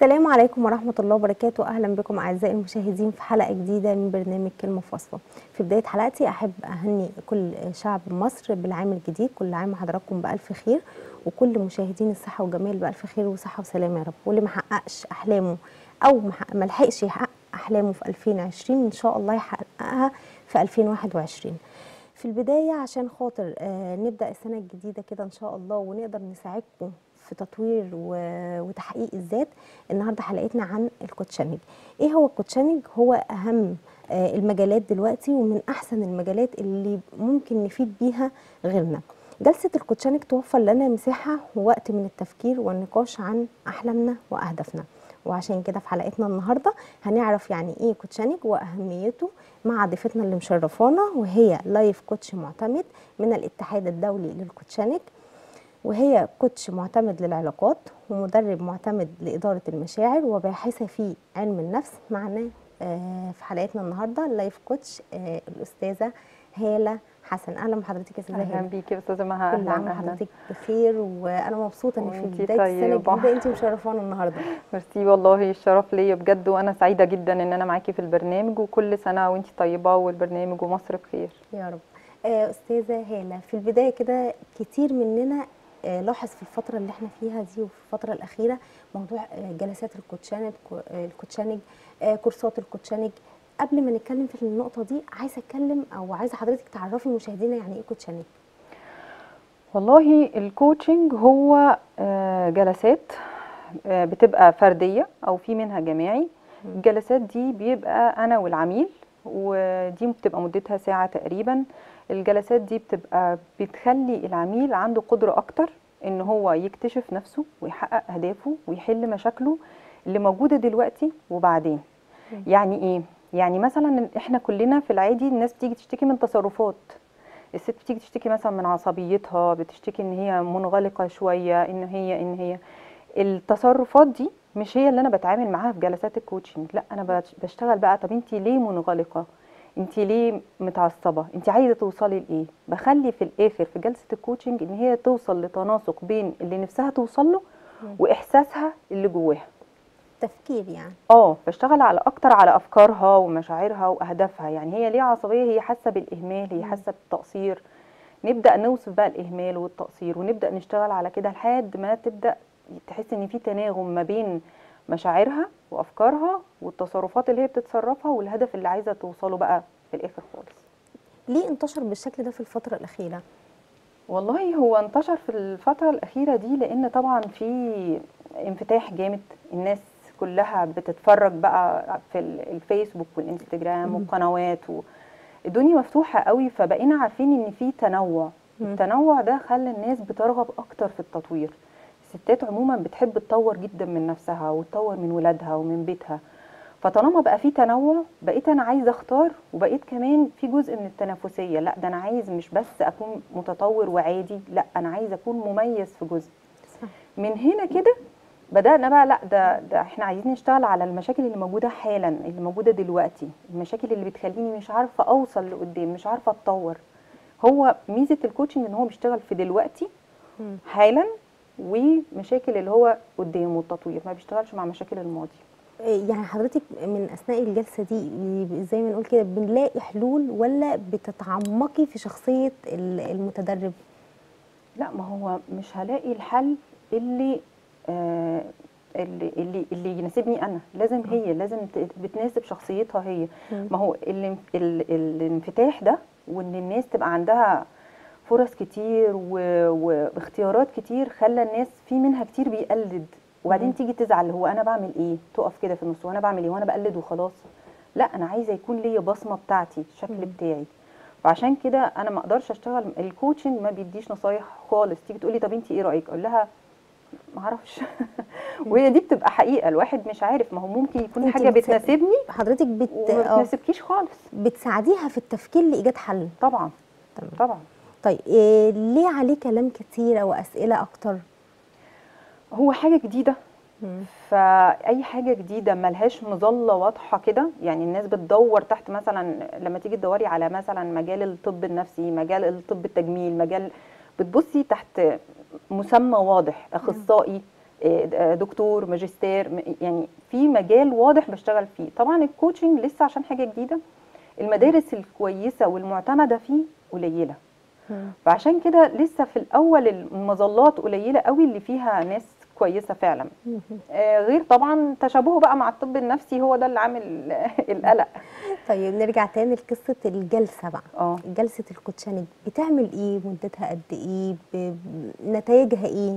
السلام عليكم ورحمة الله وبركاته أهلا بكم أعزائي المشاهدين في حلقة جديدة من برنامج كلمة فاصلة في بداية حلقتي أحب أهني كل شعب مصر بالعام الجديد كل عام وحضراتكم بألف خير وكل مشاهدين الصحة والجمال بألف خير وصحة وسلامة يا رب واللي ما حققش أحلامه أو ما لحقش يحقق أحلامه في 2020 إن شاء الله يحققها في 2021 في البداية عشان خاطر آه نبدأ السنة الجديدة كده إن شاء الله ونقدر نساعدكم في تطوير وتحقيق الذات النهارده حلقتنا عن الكوتشنج ايه هو الكوتشنج هو اهم المجالات دلوقتي ومن احسن المجالات اللي ممكن نفيد بيها غيرنا جلسه الكوتشنج توفر لنا مساحه ووقت من التفكير والنقاش عن احلامنا واهدافنا وعشان كده في حلقتنا النهارده هنعرف يعني ايه كوتشنج واهميته مع ضيفتنا اللي مشرفانا وهي لايف كوتش معتمد من الاتحاد الدولي للكوتشنج وهي كوتش معتمد للعلاقات ومدرب معتمد لإدارة المشاعر وباحثة في علم النفس معنا في حلقتنا النهاردة لايف كوتش الأستاذة هالة حسن اهلا بحضرتك يا استاذه اهلا بيكي يا استاذه مها كل عام وحضرتك بخير وانا مبسوطه ان في بدايه السنه الجديده انت مشرفانا النهارده ميرسي والله الشرف ليا بجد وانا سعيده جدا ان انا معاكي في البرنامج وكل سنه وانت طيبه والبرنامج ومصر بخير يا رب آه استاذه هاله في البدايه كده كتير مننا لاحظ في الفترة اللي احنا فيها دي وفي الفترة الأخيرة موضوع جلسات الكوتشانج الكوتشانج كورسات الكوتشانج قبل ما نتكلم في النقطة دي عايزة أتكلم أو عايزة حضرتك تعرفي مشاهدينا يعني إيه كوتشانج والله الكوتشنج هو جلسات بتبقى فردية أو في منها جماعي الجلسات دي بيبقى أنا والعميل ودي بتبقى مدتها ساعة تقريبا الجلسات دي بتبقى بتخلي العميل عنده قدرة أكتر إن هو يكتشف نفسه ويحقق أهدافه ويحل مشاكله اللي موجودة دلوقتي وبعدين يعني إيه؟ يعني مثلا إحنا كلنا في العادي الناس بتيجي تشتكي من تصرفات الست بتيجي تشتكي مثلا من عصبيتها بتشتكي إن هي منغلقة شوية إن هي إن هي التصرفات دي مش هي اللي أنا بتعامل معاها في جلسات الكوتشنج لا أنا بشتغل بقى طب أنت ليه منغلقة؟ انت ليه متعصبه انت عايزه توصلي لايه بخلي في الاخر في جلسه الكوتشنج ان هي توصل لتناسق بين اللي نفسها توصل له واحساسها اللي جواها تفكير يعني اه بشتغل على اكتر على افكارها ومشاعرها واهدافها يعني هي ليه عصبيه هي حاسه بالاهمال هي حاسه بالتقصير نبدا نوصف بقى الاهمال والتقصير ونبدا نشتغل على كده لحد ما تبدا تحس ان في تناغم ما بين مشاعرها وافكارها والتصرفات اللي هي بتتصرفها والهدف اللي عايزه توصله بقى في الاخر خالص ليه انتشر بالشكل ده في الفتره الاخيره والله هو انتشر في الفتره الاخيره دي لان طبعا في انفتاح جامد الناس كلها بتتفرج بقى في الفيسبوك والانستجرام والقنوات و... الدنيا مفتوحه قوي فبقينا عارفين ان في تنوع التنوع ده خلى الناس بترغب اكتر في التطوير الستات عموما بتحب تطور جدا من نفسها وتطور من ولادها ومن بيتها فطالما بقى في تنوع بقيت انا عايزه اختار وبقيت كمان في جزء من التنافسيه لا ده انا عايز مش بس اكون متطور وعادي لا انا عايزه اكون مميز في جزء من هنا كده بدانا بقى لا ده ده احنا عايزين نشتغل على المشاكل اللي موجوده حالا اللي موجوده دلوقتي المشاكل اللي بتخليني مش عارفه اوصل لقدام مش عارفه اتطور هو ميزه الكوتشنج ان هو بيشتغل في دلوقتي حالا ومشاكل اللي هو قدامه التطوير ما بيشتغلش مع مشاكل الماضي يعني حضرتك من اثناء الجلسه دي زي ما نقول كده بنلاقي حلول ولا بتتعمقي في شخصيه المتدرب لا ما هو مش هلاقي الحل اللي آه اللي اللي اللي يناسبني انا لازم هي لازم بتناسب شخصيتها هي ما هو ال ال الانفتاح ده وان الناس تبقى عندها فرص كتير واختيارات كتير خلى الناس في منها كتير بيقلد وبعدين مم. تيجي تزعل هو انا بعمل ايه تقف كده في النص وانا بعمل ايه وانا بقلد وخلاص لا انا عايزه يكون ليا بصمه بتاعتي الشكل مم. بتاعي وعشان كده انا ما اقدرش اشتغل الكوتشنج ما بيديش نصايح خالص تيجي تقولي طب انت ايه رايك اقول لها ما اعرفش وهي دي بتبقى حقيقه الواحد مش عارف ما هو ممكن يكون حاجه بتناسبني حضرتك بت وما بتناسبكيش خالص بتساعديها في التفكير لايجاد حل طبعا تمام. طبعا طيب إيه ليه عليه كلام كتير واسئله اكتر هو حاجه جديده فاي حاجه جديده ملهاش مظله واضحه كده يعني الناس بتدور تحت مثلا لما تيجي تدوري على مثلا مجال الطب النفسي مجال الطب التجميل مجال بتبصي تحت مسمى واضح اخصائي آه، دكتور ماجستير م- يعني في مجال واضح بشتغل فيه طبعا الكوتشنج لسه عشان حاجه جديده المدارس الكويسه والمعتمده فيه قليله فعشان كده لسه في الاول المظلات قليله قوي اللي فيها ناس كويسه فعلا آه، غير طبعا تشابهه بقى مع الطب النفسي هو ده اللي عامل القلق طيب نرجع تاني لقصه الجلسه بقى اه جلسه الكوتشنج بتعمل ايه مدتها قد ايه ب- نتائجها ايه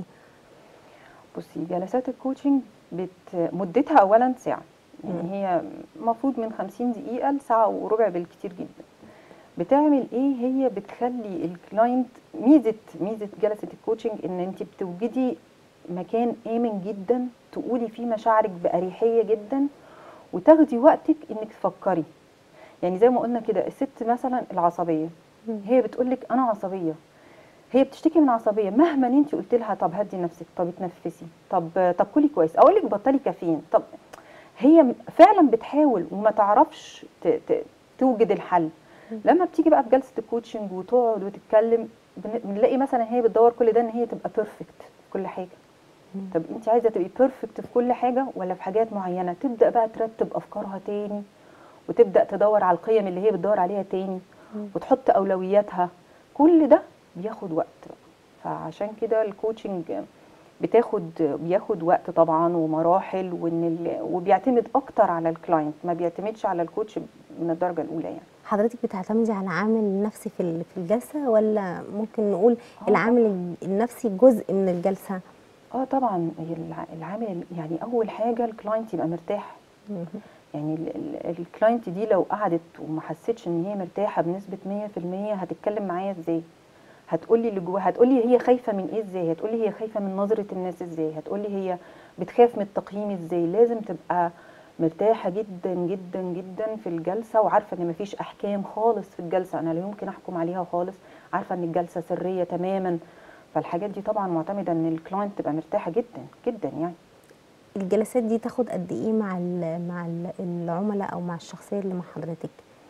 بصي جلسات الكوتشنج بت... مدتها اولا ساعه يعني هي المفروض من 50 دقيقه لساعه وربع بالكتير جدا بتعمل ايه هي بتخلي الكلاينت ميزه ميزه جلسه الكوتشنج ان انت بتوجدي مكان امن جدا تقولي فيه مشاعرك باريحيه جدا وتاخدي وقتك انك تفكري يعني زي ما قلنا كده الست مثلا العصبيه هي بتقول لك انا عصبيه هي بتشتكي من عصبيه مهما انت قلت لها طب هدي نفسك طب اتنفسي طب طب كلي كويس اقول لك بطلي كافيين طب هي م- فعلا بتحاول وما تعرفش ت- ت- توجد الحل لما بتيجي بقى في جلسه الكوتشنج وتقعد وتتكلم بن- بنلاقي مثلا هي بتدور كل ده ان هي تبقى بيرفكت في كل حاجه طب انت عايزه تبقي بيرفكت في كل حاجه ولا في حاجات معينه تبدا بقى ترتب افكارها تاني وتبدا تدور على القيم اللي هي بتدور عليها تاني وتحط اولوياتها كل ده بياخد وقت بقى. فعشان كده الكوتشنج بتاخد بياخد وقت طبعا ومراحل وان ال... وبيعتمد اكتر على الكلاينت ما بيعتمدش على الكوتش من الدرجه الاولى يعني حضرتك بتعتمدي على عامل نفسي في ال- في الجلسه ولا ممكن نقول آه العامل النفسي جزء من الجلسه اه طبعا هي الع- العامل يعني اول حاجه الكلاينت يبقى مرتاح يعني ال- ال- الكلاينت دي لو قعدت وما حسيتش ان هي مرتاحه بنسبه 100% هتتكلم معايا ازاي هتقولي اللي جواها هتقولي هي خايفه من ايه ازاي هتقولي هي خايفه من نظره الناس ازاي هتقولي هي بتخاف من التقييم ازاي لازم تبقى مرتاحه جدا جدا جدا في الجلسه وعارفه ان مفيش احكام خالص في الجلسه انا لا يمكن احكم عليها خالص عارفه ان الجلسه سريه تماما فالحاجات دي طبعا معتمده ان الكلاينت تبقى مرتاحه جدا جدا يعني الجلسات دي تاخد قد ايه مع ال مع ال- العملاء او مع الشخصيه اللي مع حضرتك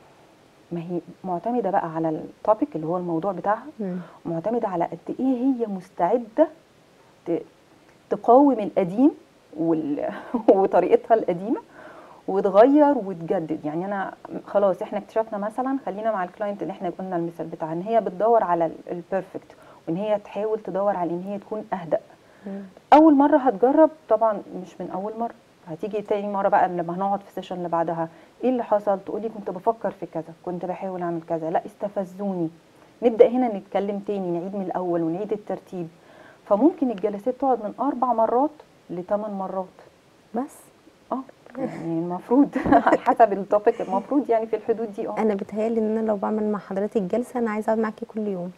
ما هي معتمده بقى على التوبيك اللي هو الموضوع بتاعها معتمده على قد ايه هي مستعده ت- تقاوم القديم وال... وطريقتها القديمه وتغير وتجدد يعني انا خلاص احنا اكتشفنا مثلا خلينا مع الكلاينت اللي احنا قلنا المثال بتاعها ان هي بتدور على البيرفكت وان هي تحاول تدور على ان هي تكون اهدأ اول مره هتجرب طبعا مش من اول مره هتيجي تاني مره بقى لما هنقعد في السيشن اللي بعدها ايه اللي حصل تقولي كنت بفكر في كذا كنت بحاول اعمل كذا لا استفزوني نبدا هنا نتكلم تاني نعيد من الاول ونعيد الترتيب فممكن الجلسات تقعد من اربع مرات لثمان مرات بس اه يعني المفروض على حسب التوبيك المفروض يعني في الحدود دي اه انا بتهيالي ان انا لو بعمل مع حضرتك جلسه انا عايزه اقعد معاكي كل يوم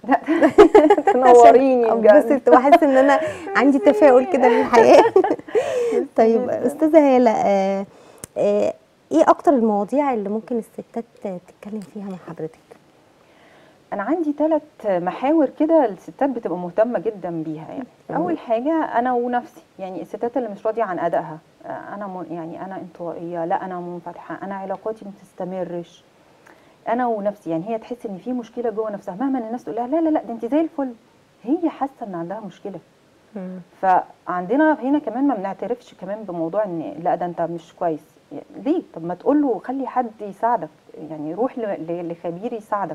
تنوريني عشان بجد اتبسط واحس ان انا عندي تفاؤل كده للحياه طيب جداً. استاذه هاله آه، آه، ايه اكتر المواضيع اللي ممكن الستات تتكلم فيها مع حضرتك انا عندي ثلاث محاور كده الستات بتبقى مهتمه جدا بيها يعني تمام. اول حاجه انا ونفسي يعني الستات اللي مش راضيه عن ادائها آه، انا م- يعني انا انطوائيه لا انا منفتحه انا علاقاتي ما بتستمرش انا ونفسي يعني هي تحس ان في مشكله جوه نفسها مهما الناس تقول لها لا لا لا ده انت زي الفل هي حاسه ان عندها مشكله فعندنا هنا كمان ما بنعترفش كمان بموضوع ان لا ده انت مش كويس يعني ليه طب ما تقول له خلي حد يساعدك يعني روح ل- ل- لخبير يساعدك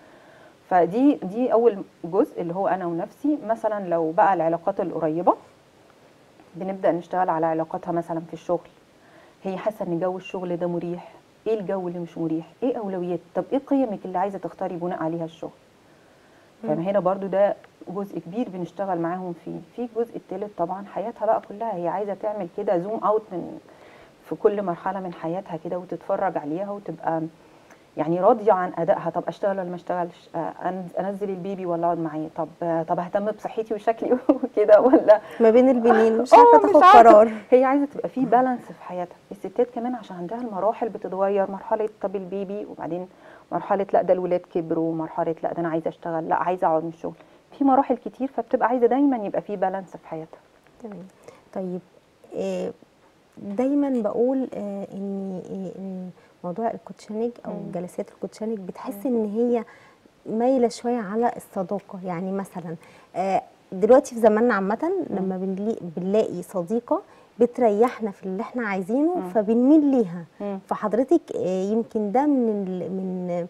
فدي دي اول جزء اللي هو انا ونفسي مثلا لو بقى العلاقات القريبه بنبدا نشتغل على علاقاتها مثلا في الشغل هي حاسه ان جو الشغل ده مريح ايه الجو اللي مش مريح ايه اولويات طب ايه قيمك اللي عايزه تختاري بناء عليها الشغل فهنا برضو ده جزء كبير بنشتغل معاهم فيه في الجزء الثالث طبعا حياتها بقى كلها هي عايزه تعمل كده زوم اوت من في كل مرحله من حياتها كده وتتفرج عليها وتبقى يعني راضيه عن ادائها طب اشتغل ولا ما اشتغلش آه، أنز- انزل البيبي ولا اقعد معاه طب آه، طب اهتم بصحتي وشكلي وكده ولا ما بين البنين مش آه، عارفه مش تاخد عارفة. قرار هي عايزه تبقى في بالانس في حياتها الستات كمان عشان عندها المراحل بتتغير مرحله طب البيبي وبعدين مرحله لا ده الولاد كبروا مرحله لا ده انا عايزه اشتغل لا عايزه اقعد من الشغل في مراحل كتير فبتبقى عايزه دايما يبقى في بالانس في حياتها تمام طيب آه، دايما بقول آه، ان آه، إن موضوع الكوتشنج او مم. جلسات الكوتشنج بتحس ان هي مايله شويه على الصداقه يعني مثلا آه، دلوقتي في زماننا عامه لما بنلي- بنلاقي صديقه بتريحنا في اللي احنا عايزينه مم. فبنميل ليها مم. فحضرتك آه، يمكن ده من ال من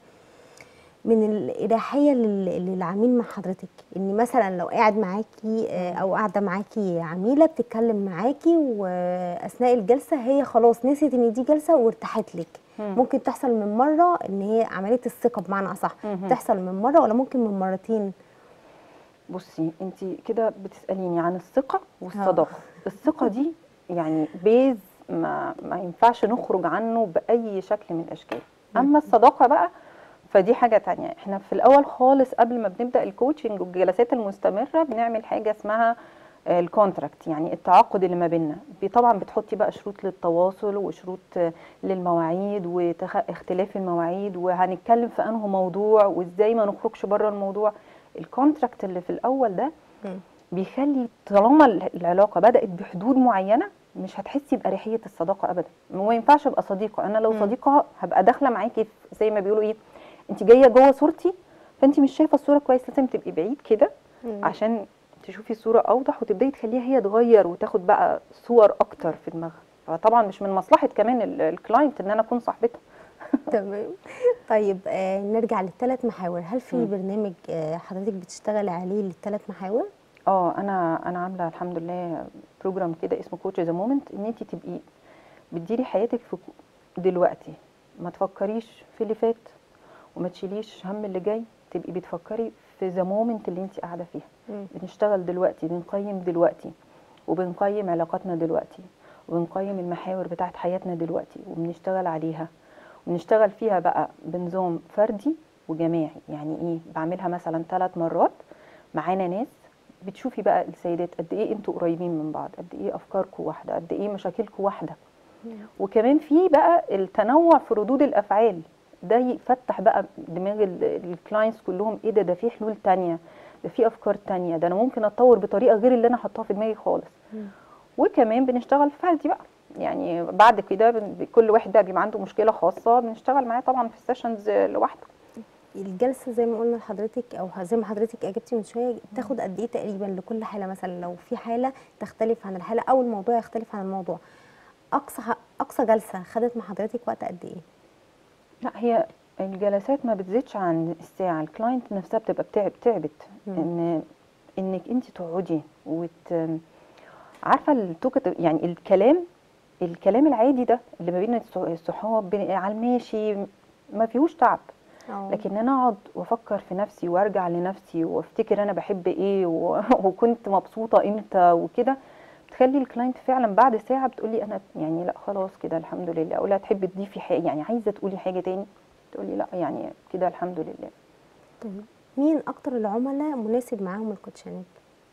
من الإباحية لل- للعميل مع حضرتك ان مثلا لو قاعد معاكي آه، او قاعده معاكي عميله بتتكلم معاكي واثناء الجلسه هي خلاص نسيت ان دي جلسه وارتاحت لك مم. ممكن تحصل من مره ان هي عمليه الثقه بمعنى اصح مهم. تحصل من مره ولا ممكن من مرتين بصي انت كده بتساليني عن الثقه والصداقه الثقه دي يعني بيز ما ما ينفعش نخرج عنه باي شكل من الاشكال اما الصداقه بقى فدي حاجه تانية احنا في الاول خالص قبل ما بنبدا الكوتشنج والجلسات المستمره بنعمل حاجه اسمها الكونتراكت يعني التعاقد اللي ما بيننا بي- طبعا بتحطي بقى شروط للتواصل وشروط آه، للمواعيد واختلاف المواعيد وهنتكلم في انه موضوع وازاي ما نخرجش بره الموضوع الكونتراكت اللي في الاول ده مم. بيخلي طالما ال- العلاقه بدات بحدود معينه مش هتحسي باريحيه الصداقه ابدا ما ينفعش ابقى صديقه انا لو مم. صديقه هبقى داخله معاكي في- زي ما بيقولوا ايه انت جايه جوه صورتي فانت مش شايفه الصوره كويس لازم تبقي بعيد كده مم. عشان تشوفي الصوره اوضح وتبداي تخليها هي تغير وتاخد بقى صور اكتر في دماغها فطبعا مش من مصلحه كمان ال- الكلاينت ان انا اكون صاحبتها تمام طيب آه نرجع للثلاث محاور هل في مم. برنامج آه حضرتك بتشتغل عليه للثلاث محاور اه انا انا عامله الحمد لله بروجرام كده اسمه كوتش ذا مومنت ان انت تبقي بتديري حياتك في دلوقتي ما تفكريش في اللي فات وما تشيليش هم اللي جاي تبقي بتفكري في ذا مومنت اللي انت قاعده فيها مم. بنشتغل دلوقتي بنقيم دلوقتي وبنقيم علاقاتنا دلوقتي وبنقيم المحاور بتاعت حياتنا دلوقتي وبنشتغل عليها وبنشتغل فيها بقى بنظام فردي وجماعي يعني ايه بعملها مثلا ثلاث مرات معانا ناس بتشوفي بقى السيدات قد ايه انتوا قريبين من بعض قد ايه افكاركم واحده قد ايه مشاكلكم واحده وكمان في بقى التنوع في ردود الافعال ده يفتح بقى دماغ الكلاينتس كلهم ايه ده ده في حلول تانية ده في افكار تانية ده انا ممكن اتطور بطريقه غير اللي انا حطاها في دماغي خالص مم. وكمان بنشتغل فردي بقى يعني بعد كده بن- كل واحد بقى بيبقى عنده مشكله خاصه بنشتغل معاه طبعا في السيشنز لوحده الجلسه زي ما قلنا لحضرتك او زي ما حضرتك اجبتي من شويه تاخد قد ايه تقريبا لكل حاله مثلا لو في حاله تختلف عن الحاله او الموضوع يختلف عن الموضوع اقصى اقصى جلسه خدت مع حضرتك وقت قد ايه لا هي الجلسات ما بتزيدش عن الساعه الكلاينت نفسها بتبقى بتعب تعبت مم. ان انك انت تقعدي وت عارفه التوكت يعني الكلام الكلام العادي ده اللي ما بين الص- الصحاب بين- على الماشي ما فيهوش تعب أو لكن انا اقعد وافكر في نفسي وارجع لنفسي وافتكر انا بحب ايه و... وكنت مبسوطه امتى وكده بتخلي الكلاينت فعلا بعد ساعه بتقولي انا يعني لا خلاص كده الحمد لله اقول لها تحبي تضيفي حاجه يعني عايزه تقولي حاجه تاني تقولي لا يعني كده الحمد لله طيب مين اكتر العملاء مناسب معاهم الكوتشنج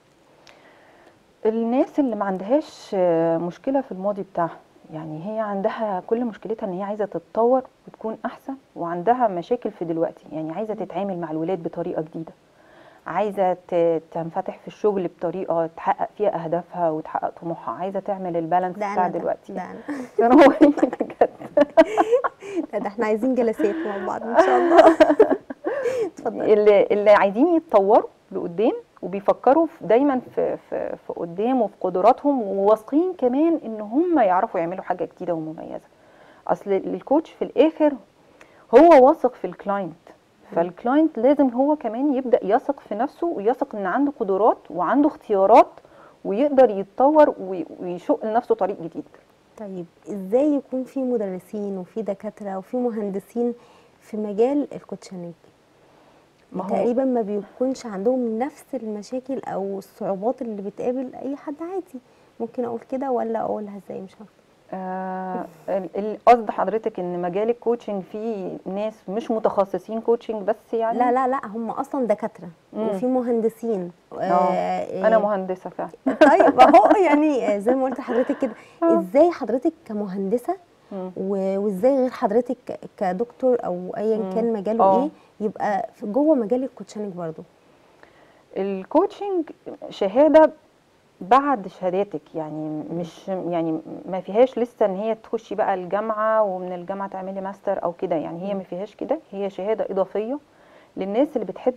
الناس اللي ما عندهاش آه، مشكله في الماضي بتاعها يعني هي عندها كل مشكلتها ان هي عايزه تتطور وتكون احسن وعندها مشاكل في دلوقتي يعني عايزه تتعامل مع الولاد بطريقه جديده عايزه ت- تنفتح في الشغل بطريقه تحقق فيها اهدافها وتحقق طموحها عايزه تعمل البالانس ده بتاع انا ده, دلوقتي ده انا أنا هو بجد. لا، ده احنا عايزين جلسات مع بعض ان شاء الله اتفضلي اللي اللي عايزين يتطوروا لقدام وبيفكروا في دايما في في في قدام وفي قدراتهم وواثقين كمان ان هم يعرفوا يعملوا حاجه جديده ومميزه اصل الكوتش في الاخر هو واثق في الكلاينت فالكلاينت لازم هو كمان يبدا يثق في نفسه ويثق ان عنده قدرات وعنده اختيارات ويقدر يتطور وي- ويشق لنفسه طريق جديد طيب ازاي يكون في مدرسين وفي دكاتره وفي مهندسين في مجال الكوتشنج ما هو- تقريبا ما بيكونش عندهم نفس المشاكل او الصعوبات اللي بتقابل اي حد عادي ممكن اقول كده ولا اقولها ازاي مش عارفه آه، ال- ال- قصد حضرتك ان مجال الكوتشنج فيه ناس مش متخصصين كوتشنج بس يعني لا لا لا هم اصلا دكاتره مم. وفي مهندسين آه، انا مهندسه فعلا طيب اهو يعني آه، زي ما قلت لحضرتك كده آه. ازاي حضرتك كمهندسه مم. و- وازاي غير حضرتك ك- كدكتور او ايا مم. كان مجاله آه. ايه يبقى في جوه مجال الكوتشنج برضو الكوتشنج شهاده بعد شهاداتك يعني مش يعني ما فيهاش لسه ان هي تخشي بقى الجامعه ومن الجامعه تعملي ماستر او كده يعني هي ما فيهاش كده هي شهاده اضافيه للناس اللي بتحب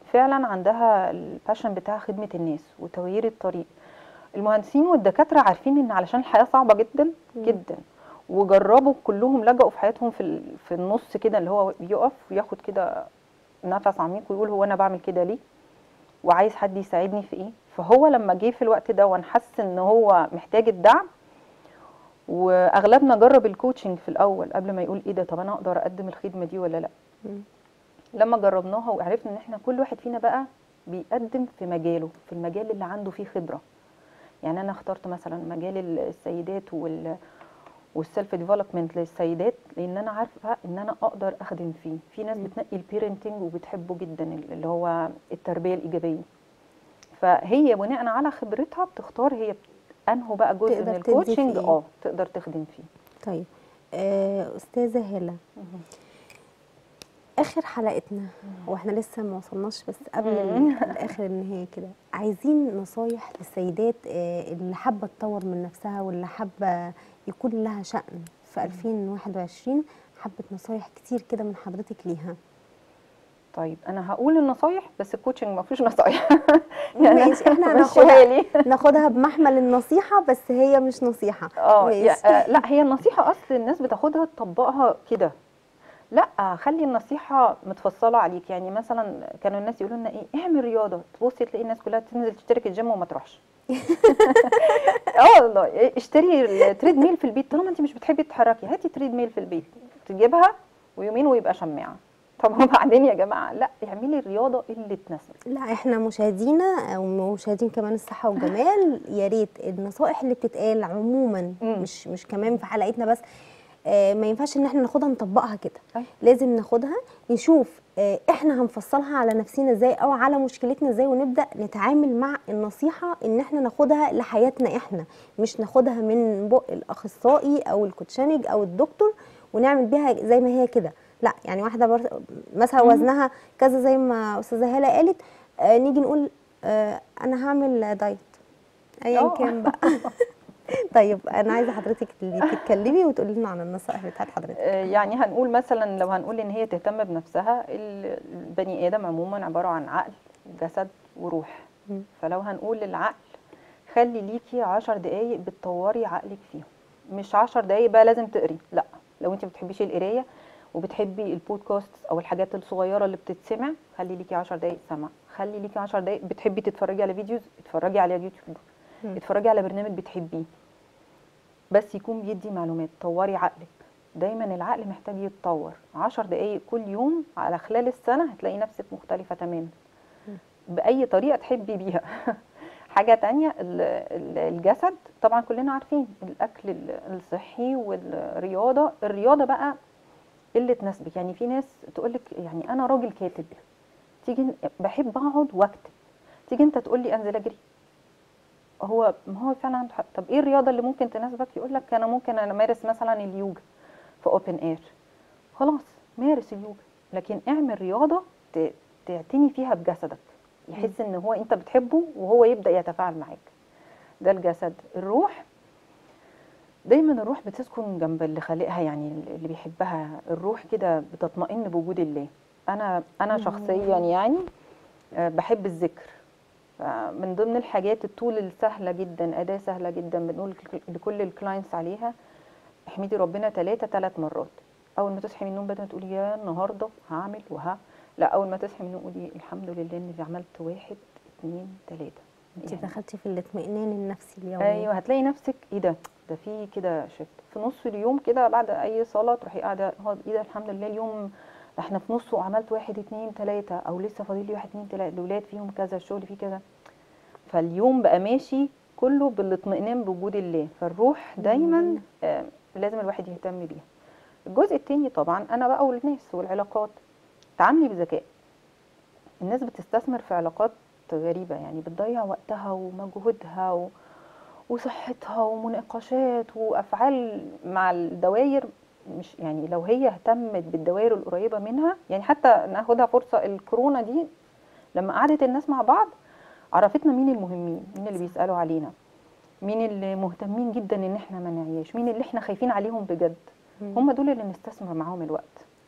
فعلا عندها الباشن بتاع خدمه الناس وتغيير الطريق المهندسين والدكاتره عارفين ان علشان الحياه صعبه جدا مم. جدا وجربوا كلهم لجأوا في حياتهم في ال- في النص كده اللي هو يقف وياخد كده نفس عميق ويقول هو انا بعمل كده ليه وعايز حد يساعدني في ايه فهو لما جه في الوقت ده وانا حس ان هو محتاج الدعم واغلبنا جرب الكوتشنج في الاول قبل ما يقول ايه ده طب انا اقدر اقدم الخدمه دي ولا لا مم. لما جربناها وعرفنا ان احنا كل واحد فينا بقى بيقدم في مجاله في المجال اللي عنده فيه خبره يعني انا اخترت مثلا مجال السيدات وال والسيلف ديفلوبمنت للسيدات لان انا عارفه ان انا اقدر اخدم فيه في ناس مم. بتنقي البيرنتنج وبتحبه جدا اللي هو التربيه الايجابيه فهي بناء على خبرتها بتختار هي بت- انه بقى جزء تقدر من تدي الكوتشنج فيه. اه تقدر تخدم فيه طيب آه، استاذه هاله اخر حلقتنا واحنا لسه ما وصلناش بس قبل مم. ال- الاخر النهايه كده عايزين نصايح للسيدات آه، اللي حابه تطور من نفسها واللي حابه يكون لها شأن في 2021 حبه نصايح كتير كده من حضرتك ليها طيب انا هقول النصايح بس الكوتشنج ما فيهوش نصايح ماشي احنا مشيها هناخدها لي ناخدها بمحمل النصيحه بس هي مش نصيحه اه يا- ماشي. آه، لا هي النصيحه اصل الناس بتاخدها تطبقها كده لا خلي النصيحه متفصله عليك يعني مثلا كانوا الناس يقولوا لنا ايه اعمل رياضه تبصي تلاقي الناس كلها تنزل تشترك الجيم وما تروحش اه والله إيه، اشتري التريد ميل في البيت طالما انت مش بتحبي تتحركي هاتي تريد ميل في البيت تجيبها ويومين ويبقى شماعه طب وبعدين يا جماعه لا اعملي الرياضه اللي تناسبك لا احنا مشاهدينا او مشاهدين كمان الصحه والجمال يا ريت النصائح اللي بتتقال عموما مم. مش مش كمان في حلقتنا بس آه ما ينفعش ان احنا ناخدها نطبقها كده أيوة. لازم ناخدها نشوف آه احنا هنفصلها على نفسنا ازاي او على مشكلتنا ازاي ونبدا نتعامل مع النصيحه ان احنا ناخدها لحياتنا احنا مش ناخدها من بق الاخصائي او الكوتشانج او الدكتور ونعمل بيها زي ما هي كده لا يعني واحده بر... مثلا مم. وزنها كذا زي ما استاذه هاله قالت آه نيجي نقول آه انا هعمل دايت ايا آه. كان بقى طيب انا عايزه حضرتك اللي تتكلمي وتقولي لنا عن النصائح بتاعت حضرتك آه، يعني هنقول مثلا لو هنقول ان هي تهتم بنفسها ال- البني ادم عموما عباره عن عقل جسد وروح مم. فلو هنقول للعقل خلي ليكي عشر دقايق بتطوري عقلك فيهم مش عشر دقايق بقى لازم تقري لا لو انت بتحبيش القرايه وبتحبي البودكاست او الحاجات الصغيره اللي بتتسمع خلي ليكي عشر دقايق سمع خلي ليكي عشر دقايق بتحبي تتفرجي على فيديوز اتفرجي على يوتيوب مم. اتفرجي على برنامج بتحبيه بس يكون بيدي معلومات طوري عقلك دايما العقل محتاج يتطور عشر دقايق كل يوم على خلال السنة هتلاقي نفسك مختلفة تماما بأي طريقة تحبي بيها حاجة تانية ال- ال- الجسد طبعا كلنا عارفين الأكل ال- الصحي والرياضة الرياضة بقى اللي تناسبك يعني في ناس تقولك يعني أنا راجل كاتب تيجي بحب أقعد وأكتب تيجي أنت تقول لي أنزل أجري هو ما هو فعلا عنده حق طب ايه الرياضه اللي ممكن تناسبك يقول لك انا ممكن انا امارس مثلا اليوجا في اوبن اير خلاص مارس اليوجا لكن اعمل رياضه ت- تعتني فيها بجسدك يحس ان هو انت بتحبه وهو يبدا يتفاعل معاك ده الجسد الروح دايما الروح بتسكن جنب اللي خالقها يعني اللي بيحبها الروح كده بتطمئن بوجود الله انا انا شخصيا يعني آه، بحب الذكر من ضمن الحاجات الطول السهلة جدا أداة سهلة جدا بنقول لكل الكلاينتس عليها احمدي ربنا ثلاثة ثلاث مرات أول ما تصحي من النوم بدل ما تقولي يا النهاردة هعمل وها لا أول ما تصحي من النوم قولي الحمد لله إني عملت واحد اتنين ثلاثة انت دخلتي في الاطمئنان النفسي اليومي ايوه هتلاقي نفسك ايه ده ده في كده شفت في نص اليوم كده بعد اي صلاه تروحي قاعده هو ايه ده الحمد لله اليوم احنا في نصه وعملت واحد اتنين تلاته او لسه فاضل لي واحد اتنين تلاته الاولاد فيهم كذا الشغل فيه كذا فاليوم بقى ماشي كله بالاطمئنان بوجود الله فالروح دايما آه لازم الواحد يهتم بيها الجزء التاني طبعا انا بقى والناس والعلاقات تعاملي بذكاء الناس بتستثمر في علاقات غريبة يعني بتضيع وقتها ومجهودها و... وصحتها ومناقشات وأفعال مع الدوائر مش يعني لو هي اهتمت بالدوائر القريبة منها يعني حتى ناخدها فرصة الكورونا دي لما قعدت الناس مع بعض عرفتنا مين المهمين مين اللي بيسألوا علينا مين اللي مهتمين جدا ان احنا ما نعياش مين اللي احنا خايفين عليهم بجد هم دول اللي نستثمر معاهم الوقت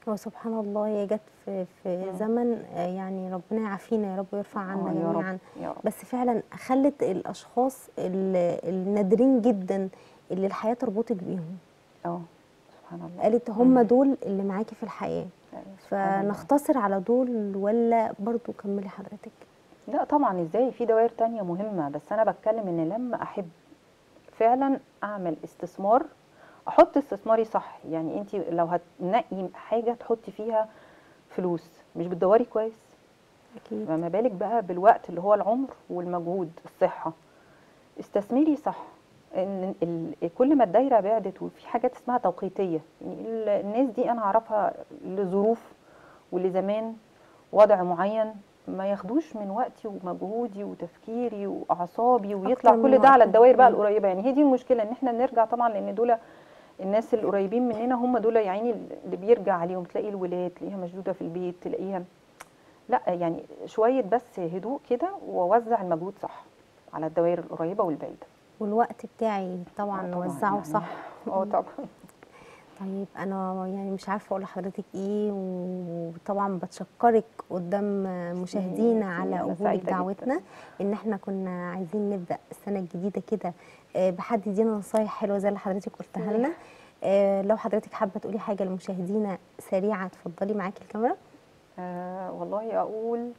هو سبحان الله هي جت في في مم. زمن آه، يعني ربنا يعافينا يا رب ويرفع عنا آه، يا رب، جميعا يا رب. بس فعلا خلت الاشخاص ال- النادرين جدا اللي الحياه تربطك بيهم اه سبحان الله قالت هم دول اللي معاكي في الحياه أيوة، سبحان الله. فنختصر على دول ولا برضو كملي حضرتك لا طبعا ازاي في دوائر تانية مهمة بس انا بتكلم ان لما احب فعلا اعمل استثمار احط استثماري صح يعني انت لو هتنقي حاجة تحطي فيها فلوس مش بتدوري كويس اكيد فما بالك بقى بالوقت اللي هو العمر والمجهود الصحة استثمري صح ان ال- كل ما الدايره بعدت وفي حاجات اسمها توقيتيه يعني ال- الناس دي انا اعرفها لظروف ولزمان وضع معين ما ياخدوش من وقتي ومجهودي وتفكيري واعصابي ويطلع من كل ده على وقتك. الدوائر بقى مم. القريبه يعني هي دي المشكله ان احنا نرجع طبعا لان دول الناس القريبين مننا هم دول يعني اللي بيرجع عليهم تلاقي الولاد تلاقيها مشدوده في البيت تلاقيها لا يعني شويه بس هدوء كده ووزع المجهود صح على الدوائر القريبه والبعيده والوقت بتاعي طبعا آه نوزعه يعني- صح اه طبعا طيب انا يعني مش عارفه اقول لحضرتك ايه وطبعا بتشكرك قدام مشاهدينا ميرسي، على أنا قبول سعيدة دعوتنا جداً. ان احنا كنا عايزين نبدا السنه الجديده كده آه، بحد يدينا نصايح حلوه زي اللي حضرتك قلتها لنا آه، لو حضرتك حابه تقولي حاجه لمشاهدينا سريعه اتفضلي معاكي الكاميرا آه والله اقول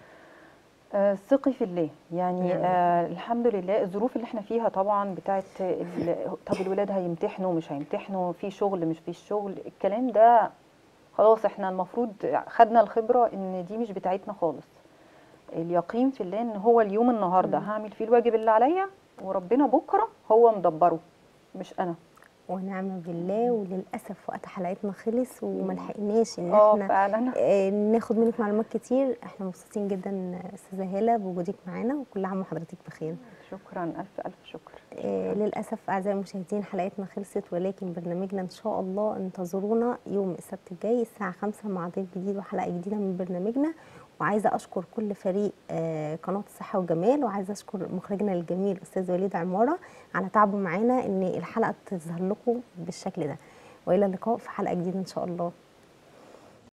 آه ثقي في الله يعني نعم. آه الحمد لله الظروف اللي احنا فيها طبعا بتاعت ال- طب الولاد هيمتحنوا مش هيمتحنوا في شغل مش في شغل الكلام ده خلاص احنا المفروض خدنا الخبرة ان دي مش بتاعتنا خالص اليقين في الله ان هو اليوم النهارده هعمل فيه الواجب اللي عليا وربنا بكره هو مدبره مش انا ونعم بالله وللاسف وقت حلقتنا خلص وما لحقناش ان اه احنا فعلا آه، ناخد منك معلومات كتير احنا مبسوطين جدا استاذه هاله بوجودك معانا وكل عام وحضرتك بخير شكرا الف الف شكر آه، للأسف أعزائي المشاهدين حلقتنا خلصت ولكن برنامجنا إن شاء الله انتظرونا يوم السبت الجاي الساعة خمسة مع ضيف جديد وحلقة جديدة من برنامجنا وعايزة أشكر كل فريق آه، قناة الصحة والجمال وعايزة أشكر مخرجنا الجميل أستاذ وليد عمارة على تعبه معانا إن الحلقة تظهر لكم بالشكل ده وإلى اللقاء في حلقة جديدة إن شاء الله